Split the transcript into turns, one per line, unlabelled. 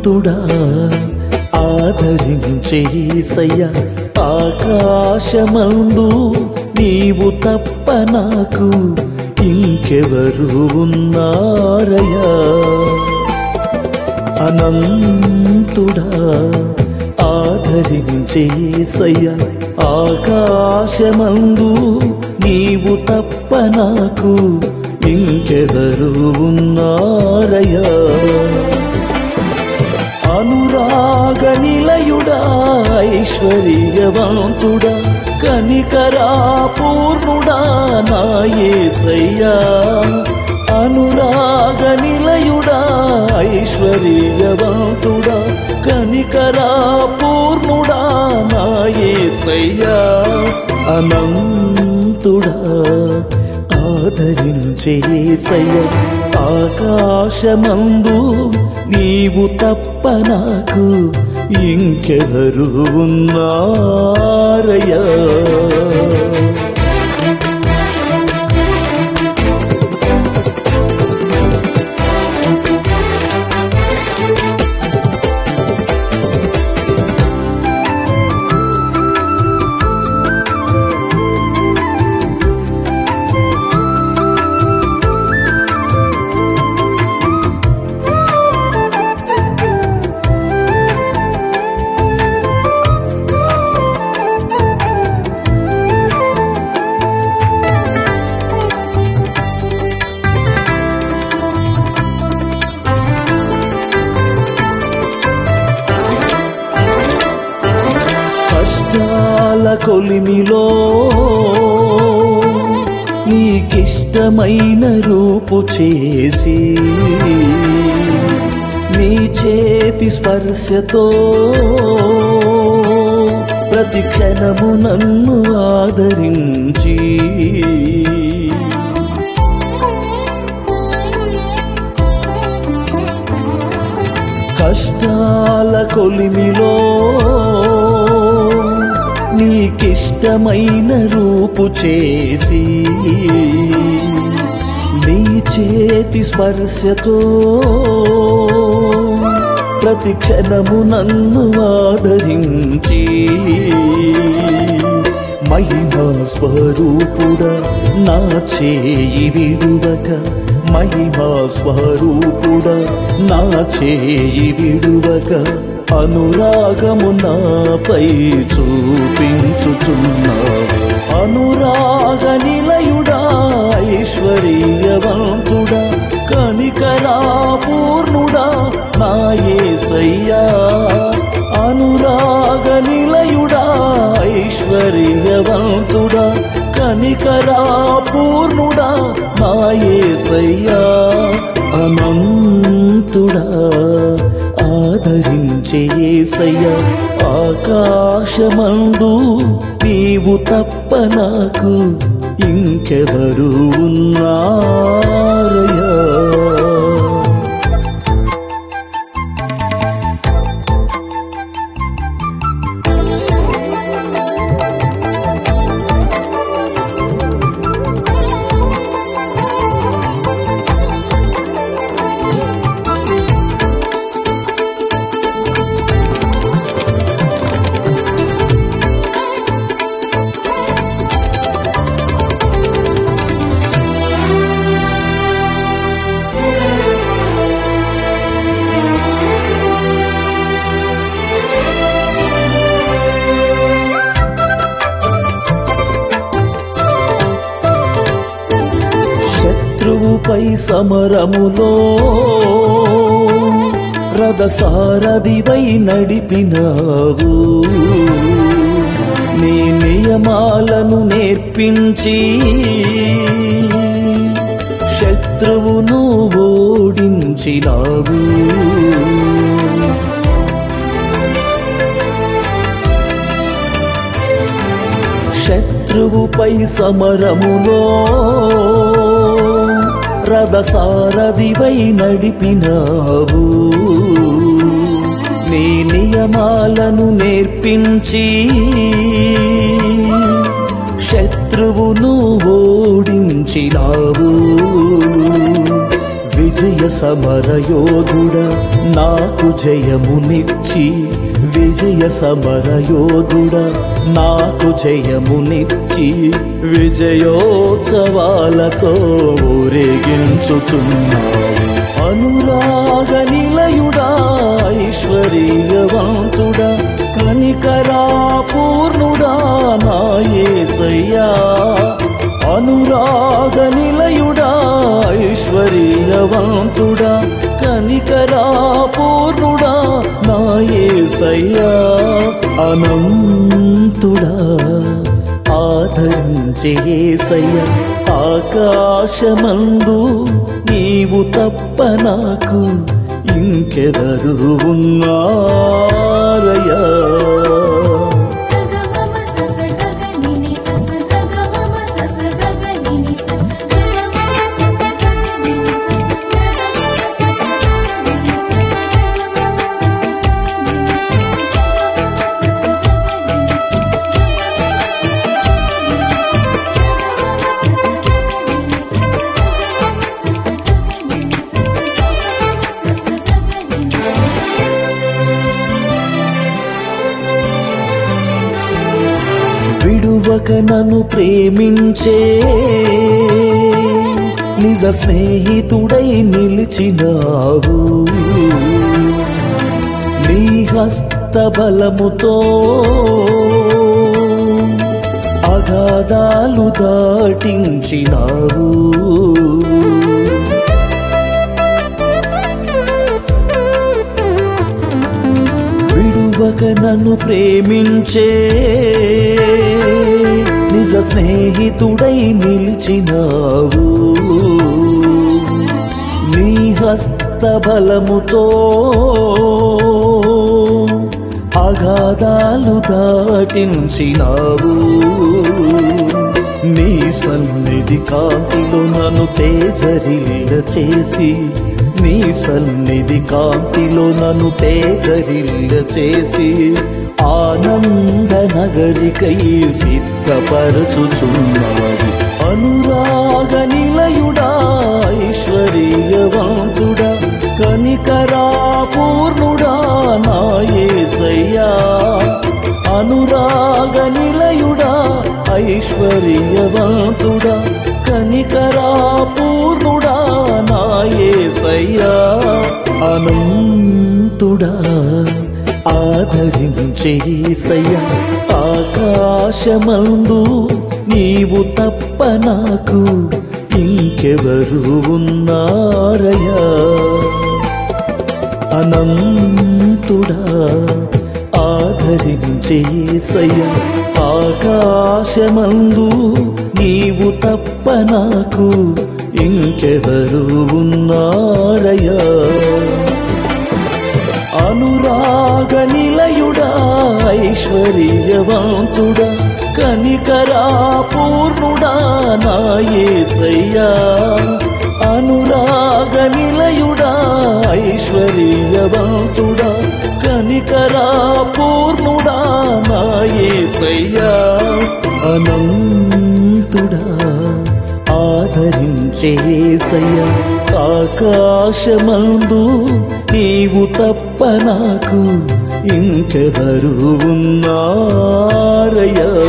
అనంతుడా ఆదరించేసయ్య ఆకాశమందు నీవు తప్ప నాకు ఇంకెవరు ఉన్నారయ్యా అనంతుడా ఆదరించేసయ్య ఆకాశమందు నీవు తప్ప నాకు ఇంకెవరు ఉన్నారయ్యా అనురాగ నిలయుడా ఐశ్వర్యవంతుడా కనికరా పూర్ణుడా నాయసయ్యా అనురాగ నిలయుడా ఐశ్వర్యవంతుడా కనికరా పూర్ణుడా నాయసయ్యా అనంతుడా ఆదరించేసయ్య ఆకాశమందు నీవు తప్ప నాకు ఇంకెవరు ఉన్నారయ్యా కష్టాల కొలిమిలో నీకిష్టమైన రూపు చేసి నీ చేతి స్పర్శతో ప్రతి క్షణము నన్ను ఆదరించి కష్టాల కొలిమిలో నీకిష్టమైన రూపు చేసి నీ చేతి స్పర్శతో ప్రతి క్షణము నన్ను ఆదరించి మహిమా స్వరూపుడా నా చేయి విడువక మహిమా స్వరూపుడా నా చేయి విడువక అనురాగము నాపై చూపించుచున్నావు అనురాగ నిలయుడా ఐశ్వర్యవంతుడా కనికరా పూర్ణుడా నాయసయ్యా అనురాగ నిలయుడా ఐశ్వర్యవంతుడా కనికరా పూర్ణుడా నాయసయ్యా అనంతుడా ఆదరించేసయ్య ఆకాశమందు నీవు తప్ప నాకు ఇంకెవరు ఉన్నారయ్యా శత్రువుపై సమరములో రథసారథివై నడిపినావు నీ నియమాలను నేర్పించి శత్రువును ఓడించినావు శత్రువుపై సమరములో రథసారథివై నడిపినావు నీ నియమాలను నేర్పించి శత్రువును ఓడించినావు విజయ సమరయోధుడ నాకు జయమునిచ్చి విజయ సమరయోధుడ నాకు జయమునిచ్చి విజయోత్సవాలతో ఊరేగించుచున్నావు అనురాగ నిలయుడా ఐశ్వర్యవంతుడా కనికరా పూర్ణుడా నాయసయ్యా అనురాగ నిలయుడా ఐశ్వర్యవంతుడా కనికరా పూర్ణుడా నాయసయ్యా అనంతుడా ఆదరించేసయ్య ఆకాశమందు నీవు తప్ప నాకు ఇంకెదరు ఉన్నారయ్యా
గగమమ సస గగనిని సస గగమమ సస గగనిని సస గగమమ సస గగనిని సస గగమమ సస గగనిని సస గగమమ సస గగనిని సస
విడువక నన్ను ప్రేమించే నిజ స్నేహితుడై నిలిచినావు నీ హస్త బలముతో అగాధాలు దాటించినావు విడువక నన్ను ప్రేమించే నిజ స్నేహితుడై నిలిచినావు నీ హస్త బలముతో అగాధాలు దాటించినావు నీ సన్నిధి కాంతిలో నన్ను తేజరిల్ల చేసి నీ సన్నిధి కాంతిలో నన్ను తేజరిల్ల చేసి ఆనంద నగరికై సిద్ధపరచుచున్నవాడు అనురాగ నిలయుడా ఐశ్వర్యవంతుడా కనికరా పూర్ణుడా నాయసయ్యా అనురాగ నిలయుడా ఐశ్వర్యవంతుడా కనికరా పూర్ణుడా నాయసయ్యా అనంతుడా ఆదరించేసయ్యా ఆకాశమందు నీవు తప్ప నాకు ఇంకెవరు ఉన్నారయ్యా అనంతుడా ఆదరించేసయ్య ఆకాశమందు నీవు తప్ప నాకు ఇంకెవరు ఉన్నారయ్యా అనురాగ నిలయుడా ఐశ్వర్యవంతుడా కనికరా పూర్ణుడా నాయసయ్యా అనురాగ నిలయుడా ఐశ్వర్యవంతుడా కనికరా పూర్ణుడా నాయసయ్యా అనంతుడా ఆదరించేసయ్య ఆకాశమందు నీవు తప్ప నాకు ఇంకెవరు ఉన్నారయ్యా